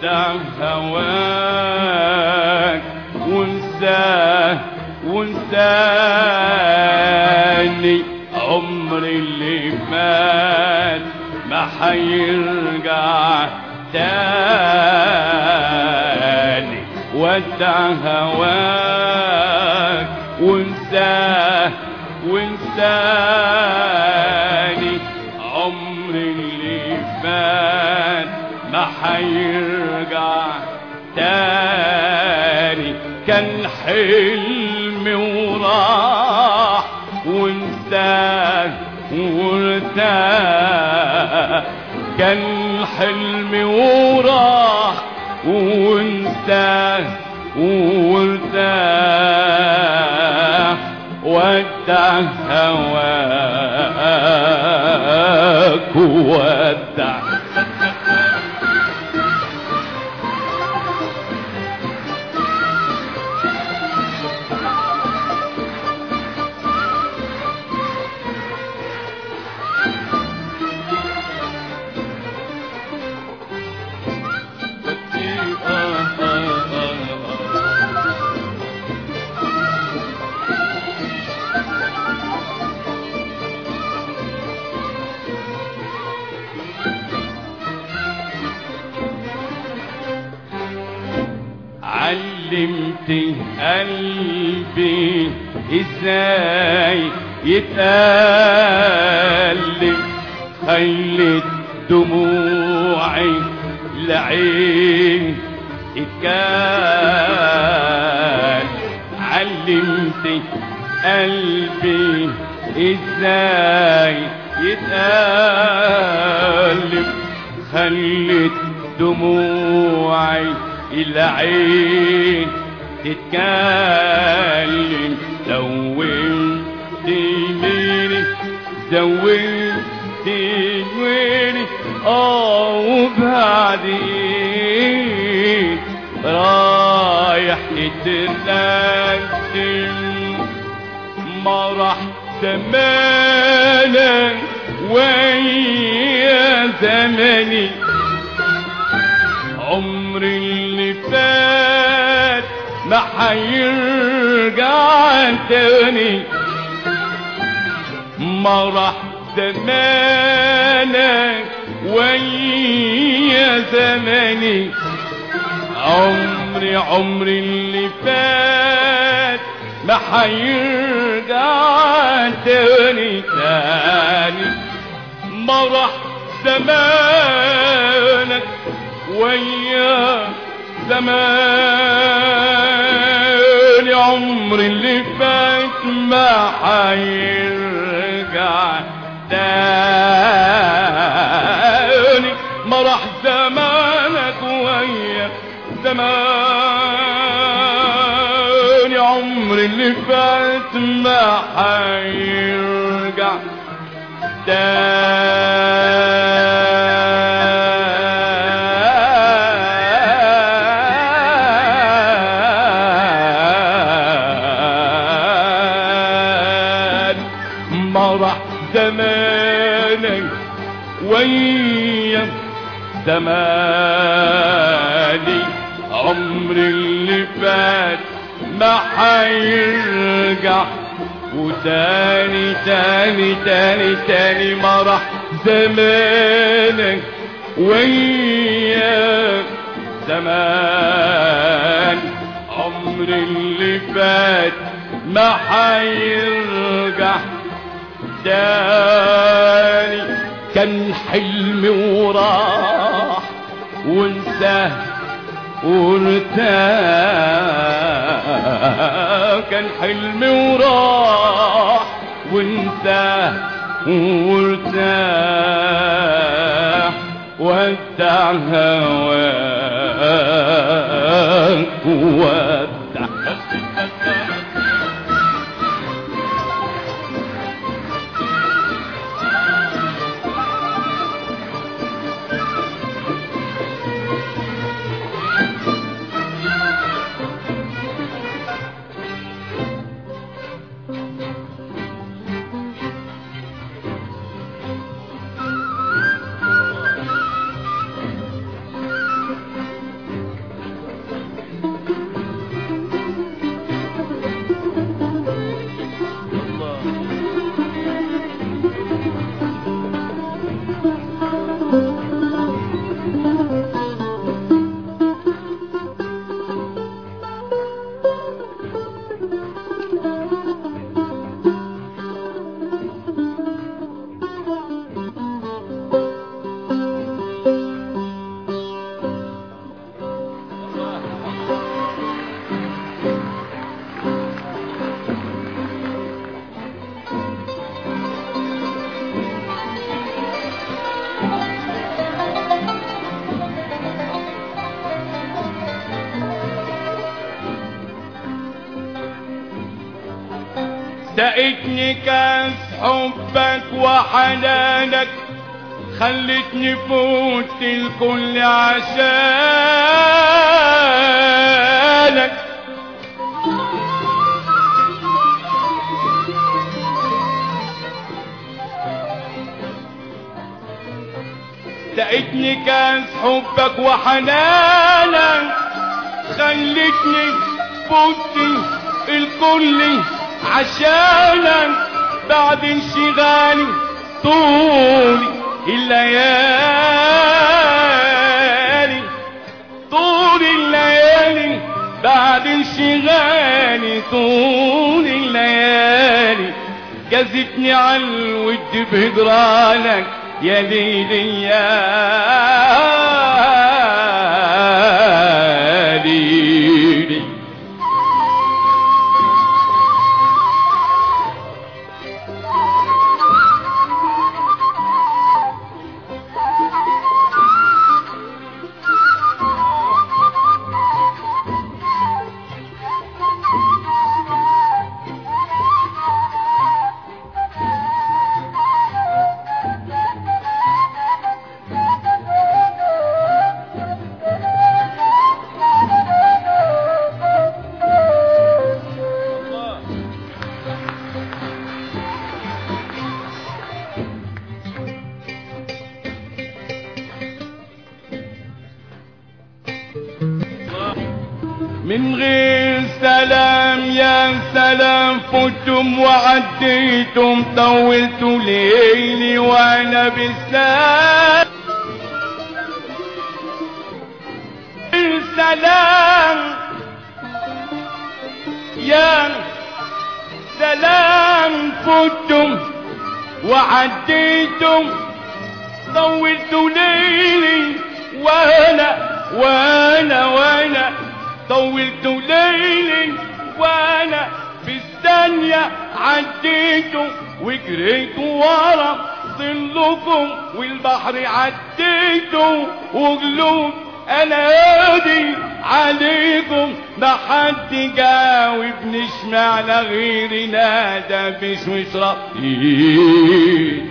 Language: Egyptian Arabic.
ودع هواك وانساه وانساني عمري اللي فات ما حيرجع تاني ودع هواك وانساه وانساني عمري اللي فات ما حيرجع تاني كان حلم وراح وانساه وارتاح كان حلم وراح وانساه وارتاح ودع هواك ودع علمت قلبي ازاي يتألم خلت دموعي العين اتكال علمت قلبي ازاي يتألم خلت دموعي العين تتكلم زودت ميني زودت ويني اه وبعدين رايح تتندم ما راح زمانا ويا زمني عمري اللي فات ما حيرجع تاني ما راح زمانك ويا زماني عمري عمري اللي فات ما حيرجع تاني تاني ما راح زمانك ويا زمان عمري اللي فات ما حيرجع تاني ما راح زمانك ويا زمان عمري اللي فات ما حيرجع تاني ما راح زماني ويا زماني عمري اللي فات ما حيرجع وتاني تاني تاني تاني ما راح زمانك ويا زمان عمري اللي فات ما حيرجع تاني كان حلمي وراح وانساه وارتاح كان حلمي وراح وانساه وارتاح ودع هواك ودع سقتني كاس حبك وحنانك خلتني فوت الكل عشانك سقتني كاس حبك وحنانك خلتني فوت الكل عشانك بعد انشغالي طولي الليالي طول الليالي بعد انشغالي طول الليالي جازتني على الود بهجرانك يا ليلي يا ليلي من غير سلام يا سلام فتم وعديتم طولت ليلي وانا بالسلام سلام يا سلام فتم وعديتم طولت ليلي وانا وانا وانا طولت ليلي وانا في الثانية عديته وجريت ورا ظلكم والبحر عديته وقلوب انا هادي عليكم ما حد جاوبني اشمعنى غيري نادى في سويسرا